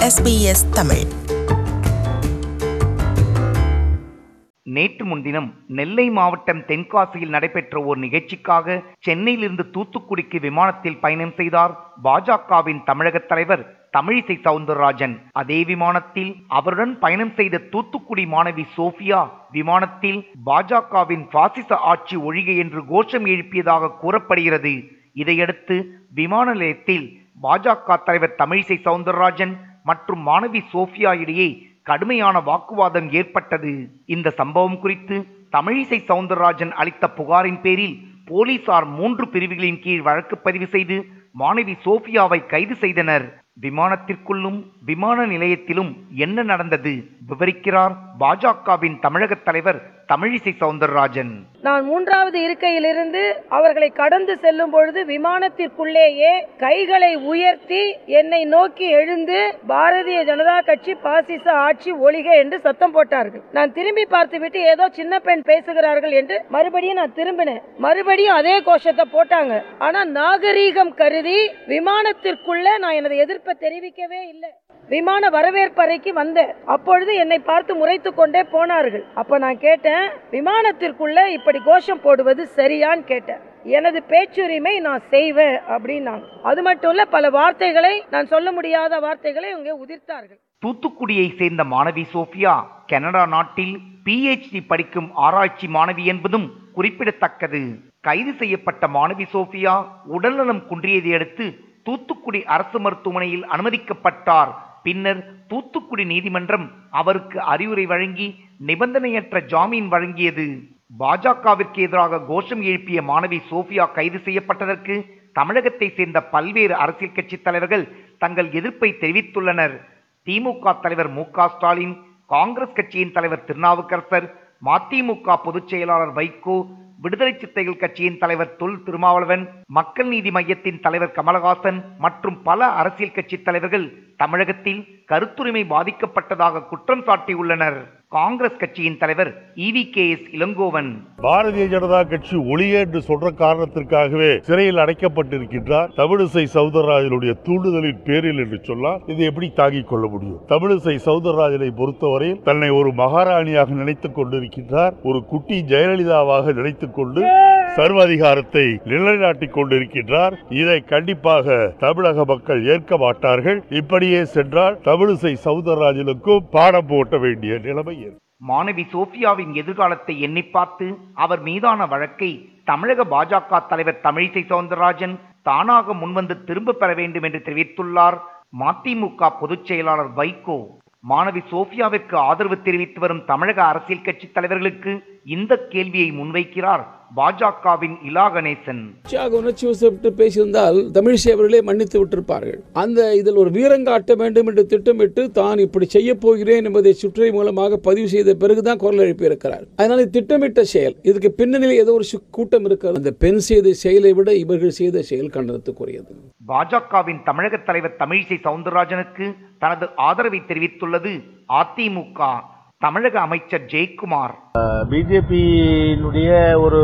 SBS Tamil நேற்று முன்தினம் நெல்லை மாவட்டம் தென்காசியில் நடைபெற்ற ஒரு நிகழ்ச்சிக்காக சென்னையிலிருந்து தூத்துக்குடிக்கு விமானத்தில் பயணம் செய்தார் பாஜகவின் தமிழக தலைவர் தமிழிசை சவுந்தரராஜன் அதே விமானத்தில் அவருடன் பயணம் செய்த தூத்துக்குடி மாணவி சோஃபியா விமானத்தில் பாஜகவின் பாசிச ஆட்சி ஒழிக என்று கோஷம் எழுப்பியதாக கூறப்படுகிறது இதையடுத்து விமான நிலையத்தில் பாஜக தலைவர் தமிழிசை சவுந்தரராஜன் மற்றும் மாணவி சோஃபியா இடையே கடுமையான வாக்குவாதம் ஏற்பட்டது இந்த சம்பவம் குறித்து தமிழிசை சவுந்தரராஜன் அளித்த புகாரின் பேரில் போலீசார் மூன்று பிரிவுகளின் கீழ் வழக்கு பதிவு செய்து மாணவி சோஃபியாவை கைது செய்தனர் விமானத்திற்குள்ளும் விமான நிலையத்திலும் என்ன நடந்தது விவரிக்கிறார் பாஜகவின் தமிழக தலைவர் தமிழிசை சவுந்தரராஜன் நான் மூன்றாவது இருக்கையிலிருந்து அவர்களை கடந்து செல்லும் பொழுது விமானத்திற்குள்ளேயே கைகளை உயர்த்தி என்னை நோக்கி எழுந்து பாரதிய ஜனதா கட்சி பாசிச ஆட்சி ஒழிக என்று சத்தம் போட்டார்கள் நான் திரும்பி பார்த்துவிட்டு ஏதோ சின்ன பெண் பேசுகிறார்கள் என்று மறுபடியும் நான் திரும்பினேன் மறுபடியும் அதே கோஷத்தை போட்டாங்க ஆனா நாகரீகம் கருதி விமானத்திற்குள்ள நான் எனது எதிர்ப்பை தெரிவிக்கவே இல்லை விமான வரவேற்பறைக்கு வந்தேன் அப்பொழுது என்னை பார்த்து முறைத்து கொண்டே போனார்கள் அப்ப நான் கேட்டேன் விமானத்திற்குள்ள இப்படி கோஷம் போடுவது சரியான்னு கேட்டேன் எனது பேச்சுரிமை நான் செய்வேன் அப்படின்னாங்க அது மட்டும் இல்ல பல வார்த்தைகளை நான் சொல்ல முடியாத வார்த்தைகளை இங்கே உதிர்த்தார்கள் தூத்துக்குடியை சேர்ந்த மாணவி சோஃபியா கனடா நாட்டில் பிஹெச்டி படிக்கும் ஆராய்ச்சி மாணவி என்பதும் குறிப்பிடத்தக்கது கைது செய்யப்பட்ட மாணவி சோஃபியா உடல்நலம் குன்றியதை அடுத்து தூத்துக்குடி அரசு மருத்துவமனையில் அனுமதிக்கப்பட்டார் பின்னர் தூத்துக்குடி நீதிமன்றம் அவருக்கு அறிவுரை வழங்கி நிபந்தனையற்ற ஜாமீன் வழங்கியது பாஜகவிற்கு எதிராக கோஷம் எழுப்பிய மாணவி சோஃபியா கைது செய்யப்பட்டதற்கு தமிழகத்தை சேர்ந்த பல்வேறு அரசியல் கட்சி தலைவர்கள் தங்கள் எதிர்ப்பை தெரிவித்துள்ளனர் திமுக தலைவர் மு க ஸ்டாலின் காங்கிரஸ் கட்சியின் தலைவர் திருநாவுக்கரசர் மதிமுக பொதுச் செயலாளர் வைகோ விடுதலை சித்தைகள் கட்சியின் தலைவர் தொல் திருமாவளவன் மக்கள் நீதி மையத்தின் தலைவர் கமலஹாசன் மற்றும் பல அரசியல் கட்சி தலைவர்கள் தமிழகத்தில் கருத்துரிமை பாதிக்கப்பட்டதாக குற்றம் சாட்டியுள்ளனர் காங்கிரஸ் கட்சியின் தலைவர் E V K S Elangovan Bharatiya Janata கட்சி ஒளிய என்று சொல்ற காரணத்திற்காகவே சிறையில் அடைக்கப்பட்டிருக்கின்றார் தமிழிசை சவுந்தரராஜனுடைய தூண்டுதலின் பேரில் என்று சொன்னால் இது எப்படி தாங்கிக் கொள்ள முடியும் தமிழிசை சவுந்தரராஜனை பொறுத்தவரையில் தன்னை ஒரு மகாராணியாக நினைத்துக் கொண்டிருக்கின்றார் ஒரு குட்டி ஜெயலலிதாவாக நினைத்துக் கொண்டு சர்வாதிகாரத்தை நிலைநாட்டிக் கொண்டிருக்கின்றார் இதை கண்டிப்பாக தமிழக மக்கள் ஏற்க மாட்டார்கள் இப்படியே சென்றால் தமிழிசை சவுந்தரராஜனுக்கும் பாடம் போட்ட வேண்டிய நிலைமை ஏற்படும் மாணவி சோஃபியாவின் எதிர்காலத்தை எண்ணி பார்த்து அவர் மீதான வழக்கை தமிழக பாஜக தலைவர் தமிழிசை சவுந்தரராஜன் தானாக முன்வந்து திரும்ப பெற வேண்டும் என்று தெரிவித்துள்ளார் மதிமுக பொதுச் செயலாளர் வைகோ மாணவி சோஃபியாவிற்கு ஆதரவு தெரிவித்து வரும் தமிழக அரசியல் கட்சி தலைவர்களுக்கு இந்த கேள்வியை முன்வைக்கிறார் பாஜகவின் இலா கணேசன் உற்சாக உணர்ச்சி வசப்பட்டு பேசியிருந்தால் தமிழிசை அவர்களே மன்னித்து விட்டிருப்பார்கள் அந்த இதில் ஒரு வீரங்காட்ட வேண்டும் என்று திட்டமிட்டு தான் இப்படி செய்ய போகிறேன் என்பதை சுற்றை மூலமாக பதிவு செய்த பிறகுதான் குரல் எழுப்பியிருக்கிறார் அதனால இது திட்டமிட்ட செயல் இதுக்கு பின்னணியில் ஏதோ ஒரு சு- கூட்டம் இருக்கிறது அந்த பெண் செய்த செயலை விட இவர்கள் செய்த செயல் கண்டனத்துக்குரியது பாஜகவின் தமிழக தலைவர் தமிழிசை சவுந்தரராஜனுக்கு தனது ஆதரவை தெரிவித்துள்ளது அதிமுக தமிழக அமைச்சர் ஜெயக்குமார் பிஜேபியினுடைய ஒரு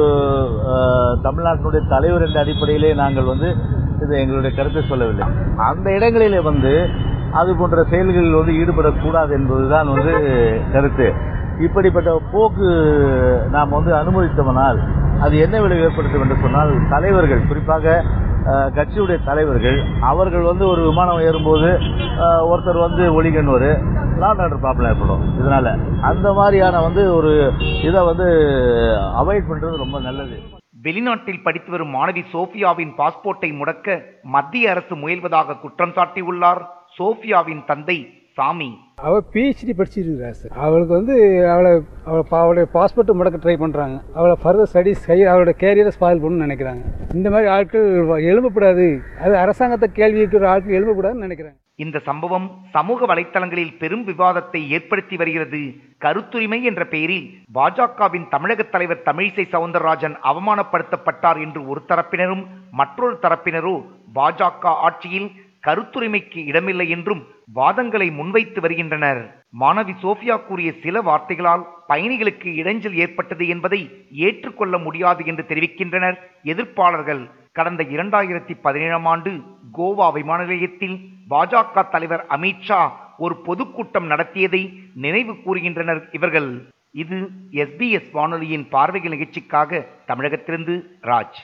அஹ், தமிழ்நாட்டினுடைய தலைவர் என்ற அடிப்படையிலே நாங்கள் வந்து இது எங்களுடைய கருத்தை சொல்லவில்லை அந்த இடங்களிலே வந்து அது போன்ற செயல்களில் வந்து ஈடுபடக்கூடாது என்பதுதான் வந்து கருத்து இப்படிப்பட்ட போக்கு நாம் வந்து அனுமதித்தோம்னால் அது என்ன விளைவு ஏற்படுத்தும் என்று சொன்னால் தலைவர்கள் குறிப்பாக அஹ், கட்சியுடைய தலைவர்கள் அவர்கள் வந்து ஒரு விமானம் ஏறும்போது அஹ், ஒருத்தர் வந்து ஒளிகன்வர் லாண்ட் ஆர்டர் ப்ராப்ளம் ஏற்படும் இதனால அந்த மாதிரியான வந்து ஒரு இதை வந்து அவாய்ட் பண்றது ரொம்ப நல்லது வெளிநாட்டில் படித்து வரும் மாணவி சோஃபியாவின் பாஸ்போர்ட்டை முடக்க மத்திய அரசு முயல்வதாக குற்றம் சாட்டியுள்ளார் சோஃபியாவின் தந்தை சாமி அவள் பிஹெச்டி படிச்சிருக்கிறா சார் அவளுக்கு வந்து அவளை அவளை பா- அவளுடைய பாஸ்போர்ட் முடக்க ட்ரை பண்ணுறாங்க அவளை ஃபர்தர் ஸ்டடீஸ் கை அவளோட கேரியரை ஸ்பாயில் பண்ணணும்னு நினைக்கிறாங்க இந்த மாதிரி ஆட்கள் வ- எழும்பக்கூடாது அது அரசாங்கத்தை கேள்வி கேட்கிற ஆட்கள் எழும்பக்கூடாதுன்னு நினைக்கிறாங்க இந்த சம்பவம் சமூக வலைத்தளங்களில் பெரும் விவாதத்தை ஏற்படுத்தி வருகிறது கருத்துரிமை என்ற பெயரில் பாஜகவின் தமிழக தலைவர் தமிழிசை சவுந்தரராஜன் அவமானப்படுத்தப்பட்டார் என்று ஒரு தரப்பினரும் மற்றொரு தரப்பினரோ பாஜக ஆட்சியில் கருத்துரிமைக்கு இடமில்லை என்றும் வாதங்களை முன்வைத்து வருகின்றனர் மாணவி சோஃபியா கூறிய சில வார்த்தைகளால் பயணிகளுக்கு இடைஞ்சல் ஏற்பட்டது என்பதை ஏற்றுக்கொள்ள முடியாது என்று தெரிவிக்கின்றனர் எதிர்ப்பாளர்கள் கடந்த இரண்டாயிரத்தி பதினேழாம் ஆண்டு கோவா விமான நிலையத்தில் பாஜக தலைவர் அமித்ஷா ஒரு பொதுக்கூட்டம் நடத்தியதை நினைவு கூறுகின்றனர் இவர்கள் இது எஸ்பிஎஸ் வானொலியின் பார்வைகள் நிகழ்ச்சிக்காக தமிழகத்திலிருந்து ராஜ்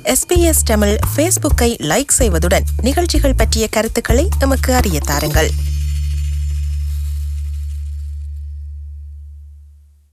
எஸ்பிஎஸ் தமிழ் ஃபேஸ்புக்கை லைக் செய்வதுடன் நிகழ்ச்சிகள் பற்றிய கருத்துக்களை எமக்கு அறிய தாருங்கள்